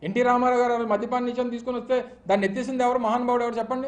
NT Ramarao గారు మద్యపాన నిషేధం తీసుకొని వస్తే దాన్ని ఎత్తేసింది ఎవరు మహానుభావుడు ఎవరు చెప్పండి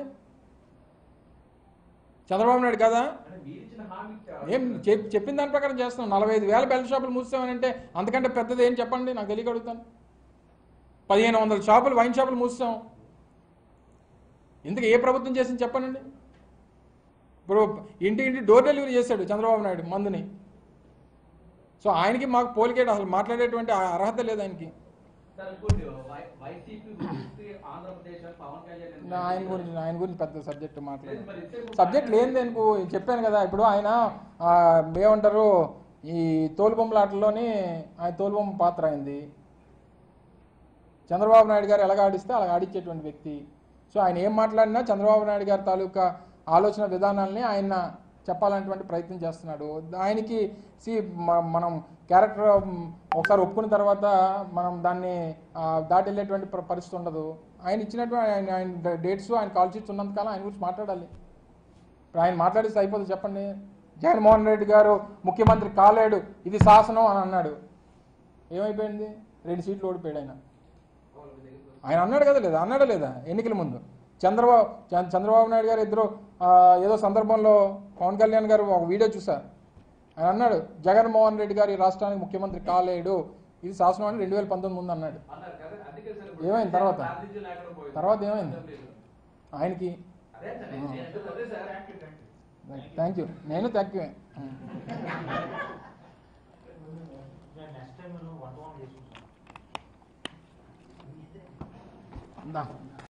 చంద్రబాబు నాయుడు కదా అంటే మీరు ఇచ్చిన హామీ ఏం చెప్- చెప్పిన దాని ప్రకారం చేస్తున్నాం నలభై ఐదు వేల బెల్ట్ షాపులు మూస్తామనంటే అంతకంటే పెద్దది ఏం చెప్పండి నాకు తెలియక అడుగుతాను పదిహేను వందల షాపులు వైన్ షాపులు మూస్తాం ఇందుకు ఏ ప్రభుత్వం చేసింది చెప్పండి ఇప్పుడు ఇంటి ఇంటి డోర్ డెలివరీ చేశాడు చంద్రబాబు నాయుడు మందుని సో ఆయనకి మాకు పోలికేట అసలు మాట్లాడేటువంటి ఆ అర్హత లేదు ఆయనకి సార్ ఇంకోటి వై- వైసీపీ గురించి ఆంధ్రప్రదేశ్ అని పవన్ కళ్యాణ్ నా ఆయన గురించి ఆయన గురించి పెద్ద సబ్జెక్ట్ మాట్లాడు లేదు మరి ఇచ్చే సబ్జెక్ట్ లేనిది అనుకో చెప్పాను కదా ఇప్పుడు ఆయన ఆ, ఏమంటారు ఈ తోలుబొమ్మలాటలోని ఆయన తోలుబొమ్మ పాత్ర అయింది చంద్రబాబు నాయుడు గారు ఎలాగ ఆడిస్తే అలాగ ఆడించేటువంటి వ్యక్తి సో ఆయన ఏం మాట్లాడినా చంద్రబాబు నాయుడు గారి తాలూకా ఆలోచన విధానాల్ని ఆయన చెప్పాలనేటువంటి ప్రయత్నం చేస్తున్నాడు ఆయనకి సి మనం క్యారెక్టర్ ఒకసారి ఒప్పుకున్న తర్వాత మనం దాన్ని ఆ, దాటి వెళ్ళేటువంటి ప- పరిస్థితి ఉండదు ఆయన ఇచ్చినటువంటి ఆయన ఆయన డేట్స్ ఆయన కాల్ షీట్స్ ఉన్నంతకాలం ఆయన గురించి మాట్లాడాలి ఇప్పుడు ఆయన మాట్లాడిస్తే అయిపోతుంది చెప్పండి జగన్మోహన్ రెడ్డి గారు ముఖ్యమంత్రి కాలేడు ఇది శాసనం అని అన్నాడు ఏమైపోయింది రెండు సీట్లు ఓడిపోయాడు ఆయన ఆయన అన్నాడు కదా లేదా అన్నాడా లేదా ఎన్నికల ముందు చంద్రబాబు చ- చంద్రబాబు నాయుడు గారు ఇద్దరు ఆ, ఏదో సందర్భంలో పవన్ కళ్యాణ్ గారు ఒక వీడియో చూసా ఆయన అన్నాడు జగన్మోహన్ రెడ్డి గారు ఈ రాష్ట్రానికి ముఖ్యమంత్రి కాలేడు ఇది శాసనం అని రెండు వేల పంతొమ్మిది ముందు అన్నాడు అన్నారు కదా అందుకే సార్ ఇప్పుడు ఏమైంది తర్వాత? ప్రాతినిధ్యం లేకుండా పోయింది. తర్వాత ఏమైంది? అసెంబ్లీలో. ఆయనకి అదే సార్ నేను చెప్పేది అదే సార్ థ్యాంక్ యూ నేను thank you next time one to one చేసుకుంటాం దా